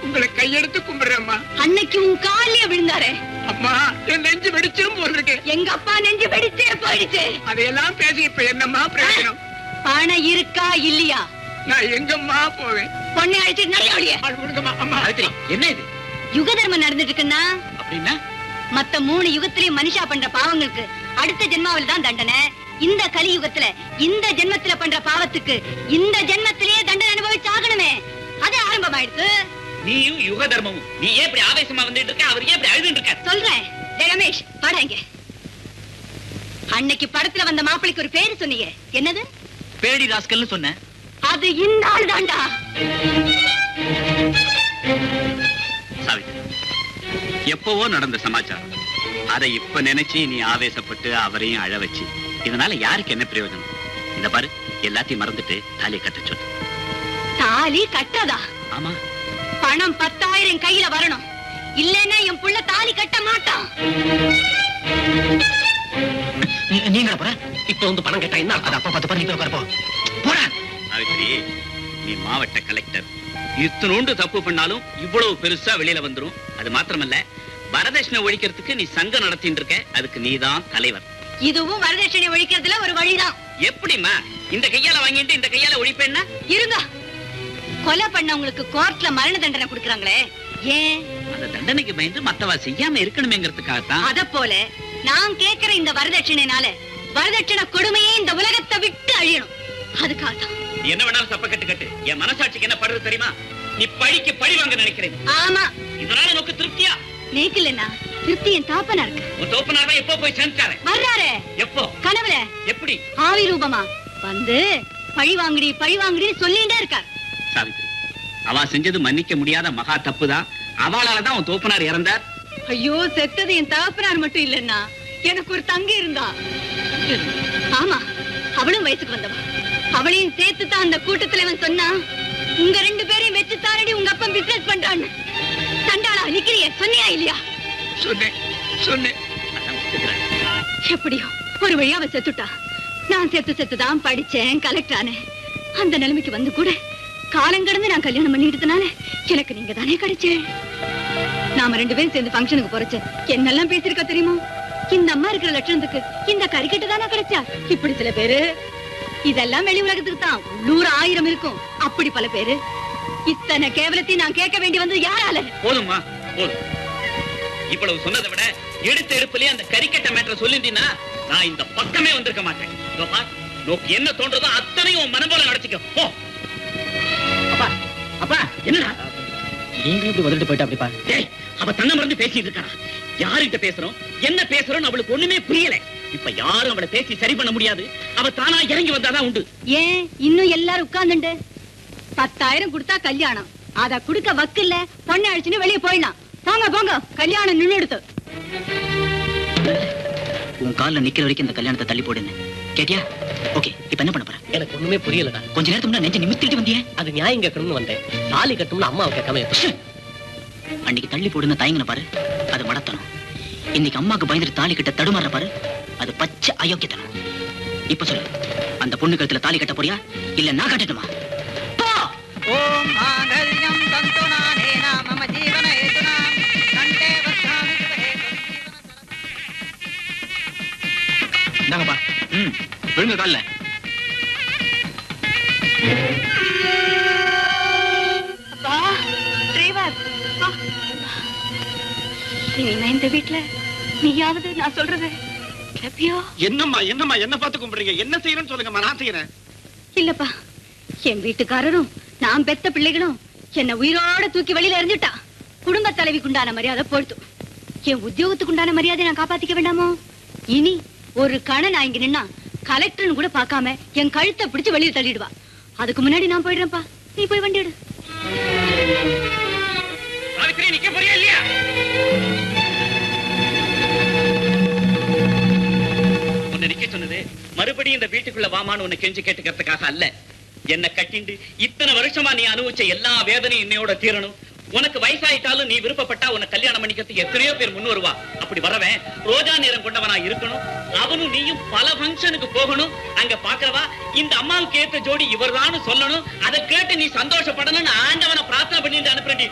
உங்களை கையெடுத்து கும்பிடுறேம்மா அன்னைக்கு உன் காலிய விழுந்தாரே அம்மா என் நெஞ்சு வெடிச்சிரும் போல் இருக்கு எங்க அப்பா நெஞ்சு வெடிச்சே போயிடுச்சு அதையெல்லாம் பேசி இப்ப என்னம்மா பிரயோஜனம் பணம் இருக்கா இல்லையா நான் எங்கம்மா போவேன் பொண்ணை அழைச்சிட்டு நல்ல வழியே ஆள் விடுங்கம்மா அம்மா சாவித்திரி என்ன இது யுக தர்மம் நடந்துட்டு இருக்குன்னா அப்படின்னா மத்த மூணு யுகத்திலயும் மனுஷா பண்ற பாவங்களுக்கு அடுத்த ஜென்மாவில் தான் தண்டனை இந்த கலியுகத்துல இந்த ஜென்மத்துல பண்ற பாவத்துக்கு இந்த ஜென்மத்திலேயே தண்டனை அனுபவிச்சாகணுமே அது ஆரம்பமாயிடுச்சு நீயும் யுக தர்மமும் நீ ஏன் இப்படி ஆவேசமா வந்துட்டு இருக்க அவர் ஏன் இப்படி அழுதுட்டு இருக்க சொல்றேன் டேய் ரமேஷ் வாடா இங்க அன்னைக்கு படத்துல வந்த மாப்பிளைக்கு ஒரு பேரு சொன்னீங்க என்னது பேடி ராஸ்கல்னு சொன்னேன் அது இந்த ஆள் தான்டா சாவித்ரி எப்பவோ நடந்த சமாச்சாரம் அதை இப்ப நினைச்சு நீ ஆவேசப்பட்டு அவரையும் அழ வச்சு இதனால யாருக்கு என்ன பிரயோஜனம் இந்த பாரு எல்லாத்தையும் மறந்துட்டு தாலியை கட்ட சொல்லு தாலி கட்டாதா ஆமா பணம் பத்தாயிரம் கையில வரணும் இல்லன்னா என் புள்ள தாலி கட்ட மாட்டான் நீங்க போற இப்ப வந்து பணம் கேட்டா என்ன அது அப்பா பத்து பண்ணி உட்காரப்போ போற சாவித்ரி நீ மாவட்ட கலெக்டர் இத்தனோண்டு தப்பு பண்ணாலும் இவ்வளவு பெருசா வெளியில வந்துரும் அது மாத்திரமல்ல வரதட்சணை ஒழிக்கிறதுக்கு நீ சங்கம் நடத்திட்டு இருக்க அதுக்கு நீதான் தலைவர் இதுவும் வரதட்சணை ஒழிக்கிறதுல ஒரு வழிதான் எப்படிம்மா இந்த கையால வாங்கிட்டு இந்த கையால ஒழிப்பேன்னா இருங்க கொலை பண்ணவங்களுக்கு கோர்ட்ல மரண தண்டனை கொடுக்கறாங்களே ஏன் அந்த தண்டனைக்கு பயந்து மத்தவா செய்யாம இருக்கணுமேங்கிறதுக்காகத்தான் அத போல நான் கேக்குற இந்த வரதட்சணைனால வரதட்சணை கொடுமையே இந்த உலகத்தை விட்டு அழியணும் அதுக்காக தான் நீ என்ன வேணாலும் தப்ப கட்டு கட்டு என் மனசாட்சிக்கு என்ன படுறது தெரியுமா நீ பழிக்கு பழி வாங்க நினைக்கிறேன் ஆமா இதனால நோக்கு திருப்தியா நேக்கில்லனா திருப்தி என் தாப்பனா இருக்கு உன் தோப்பனார் எப்போ போய் சேர்ந்துட்டாரு வர்றாரு எப்போ கனவுல எப்படி ஆவி ரூபமா வந்து பழி வாங்குடி பழி வாங்குடின்னு சொல்லிட்டே இருக்கார் சாவித்ரி அவ செஞ்சது மன்னிக்க முடியாத மகா தப்புதான் அவளால தான் உன் தோப்பனார் இறந்தார் ஐயோ செத்தது என் தகப்பனார் மட்டும் இல்லன்னா எனக்கு ஒரு தங்கி இருந்தா ஆமா அவளும் வயசுக்கு வந்தவா அவளையும் சேர்த்து தான் அந்த கூட்டத்துல இவன் சொன்னா உங்க ரெண்டு பேரையும் வச்சு தாரடி உங்க அப்பா பிசினஸ் பண்றான்னு தண்டாளா நிக்கிறிய சொன்னியா இல்லையா சொன்னேன் சொன்னேன் அதான் ஒத்துக்கிறேன். எப்படியோ ஒரு வழியா அவ செத்துட்டா நான் செத்து செத்து தான் படிச்சேன் கலெக்டர் ஆனேன் அந்த நிலைமைக்கு வந்து கூட காலம் கடந்து நான் கல்யாணம் பண்ணிக்கிட்டதுனால எனக்கு நீங்க தானே கிடைச்சேன் நாம ரெண்டு பேரும் சேர்ந்து ஃபங்க்ஷனுக்கு போறச்சு என்னெல்லாம் பேசிருக்கா தெரியுமா இந்த அம்மா இருக்கிற லட்சணத்துக்கு இந்த கறிக்கட்டு தானே கிடைச்சா இப்படி சில பேரு இதெல்லாம் வெளி உலகத்துக்கு தான் உள்ளூர் ஆயிரம் இருக்கும் அப்படி பல பேரு இத்தனை கேவலத்தையும் நான் கேட்க வேண்டி வந்து யாரால போதும்மா போதும் இவ்வளவு சொன்னதை விட எடுத்த எடுப்புலயே அந்த கறிக்கட்ட மேட்டரை சொல்லிட்டீன்னா நான் இந்த பக்கமே வந்திருக்க மாட்டேன் இதோ பார், நோக்கு என்ன தோன்றதோ அத்தனையும் உன் மனம் போல நடத்திக்க போ அப்பா அப்பா என்னடா நீங்களும் இப்படி வந்துட்டு போயிட்டா அப்படிப்பா டேய் அவ தன்னை மறந்து பேசிட்டு இருக்கா யாருகிட்ட பேசுறோம் என்ன பேசுறோம் அவளுக்கு ஒண்ணுமே புரியல இப்ப யாரும் அவளை பேசி சரி பண்ண முடியாது அவ தானா இறங்கி வந்தாதான் உண்டு ஏன் இன்னும் எல்லாரும் உட்கார்ந்துண்டு பத்தாயிரம் கொடுத்தா கல்யாணம் அத குடுக்க வக்கில்ல பொண்ணு அழிச்சுன்னு வெளியே போயிடலாம் போங்க போங்க கல்யாணம் நின்னு எடுத்து உன் கால்ல நிக்கிற வரைக்கும் இந்த கல்யாணத்தை தள்ளி போடுன்னு கேட்டியா ஓகே இப்ப என்ன பண்ண போற எனக்கு ஒண்ணுமே புரியலடா கொஞ்ச நேரத்துக்கு முன்னாடி நெஞ்ச நிமித்திட்டு வந்தியே அது நியாயம் கேட்கணும்னு வந்தேன் தாலி கட்டும்னு அம்மாவை கேட்காம எப்படி? அன்னைக்கு தள்ளி போடுன்னு தயங்கின பாரு அது மடத்தனம் இன்னைக்கு அம்மாக்கு பயந்துட்டு தாலி கட்ட தடுமாற பாரு அது பச்சை அயோக்கியத்தனம் இப்ப சொல்லு அந்த பொண்ணு கழுத்துல தாலி கட்ட போறியா இல்ல நான் கட்டட்டுமா போ ஓம் மாங்கல்யம் தந்துநானேன மம ஜீவன ஹேதுனா கண்டே வச்சாமி இந்தாங்கப்பா ம் விழுங்க கால்ல அப்பா டிரைவர் இனிமே இந்த வீட்டுல நீயாவது நான் சொல்றது கேப்பியோ என்னம்மா என்னம்மா என்ன பார்த்து கும்பிடுறீங்க என்ன செய்யறேன்னு சொல்லுங்கம்மா நான் செய்யறேன் இல்லப்பா என் வீட்டுக்காரரும் நான் பெத்த பிள்ளைகளும் என்ன உயிரோட தூக்கி வெளியில எறிஞ்சுட்டா குடும்ப தலைவிக்கு உண்டான மரியாதை போடுத்து என் உத்தியோகத்துக்கு உண்டான மரியாதை நான் காப்பாத்திக்க வேண்டாமோ இனி ஒரு கண நான் இங்க நின்னா கலெக்டர்னு கூட பார்க்காம என் கழுத்தை பிடிச்சு வெளியே தள்ளிடுவா அதுக்கு முன்னாடி நான் போயிடுறேன்ப்பா நீ போய் வண்டி எடு சாவித்திரி நிக்க போறியா இல்லையா உன்னை நிக்க சொன்னது மறுபடியும் இந்த வீட்டுக்குள்ள வாமான்னு உன்னை கெஞ்சி கேட்டுக்கிறதுக்காக அல்ல என்ன கட்டிண்டு இத்தனை வருஷமா நீ அனுபவிச்ச எல்லா வேதனையும் இன்னையோட தீரணும் உனக்கு வயசாயிட்டாலும் நீ விருப்பப்பட்டா உன்னை கல்யாணம் பண்ணிக்கிறதுக்கு எத்தனையோ பேர் முன் வருவா அப்படி வரவன் ரோஜா நிறம் கொண்டவனா இருக்கணும் அவனும் நீயும் பல ஃபங்க்ஷனுக்கு போகணும் அங்க பாக்குறவா இந்த அம்மாவுக்கு ஏத்த ஜோடி இவர்தான்னு சொல்லணும் அதை கேட்டு நீ சந்தோஷப்படணும்னு ஆண்டவனை பிரார்த்தனை பண்ணிட்டு அனுப்புறேன்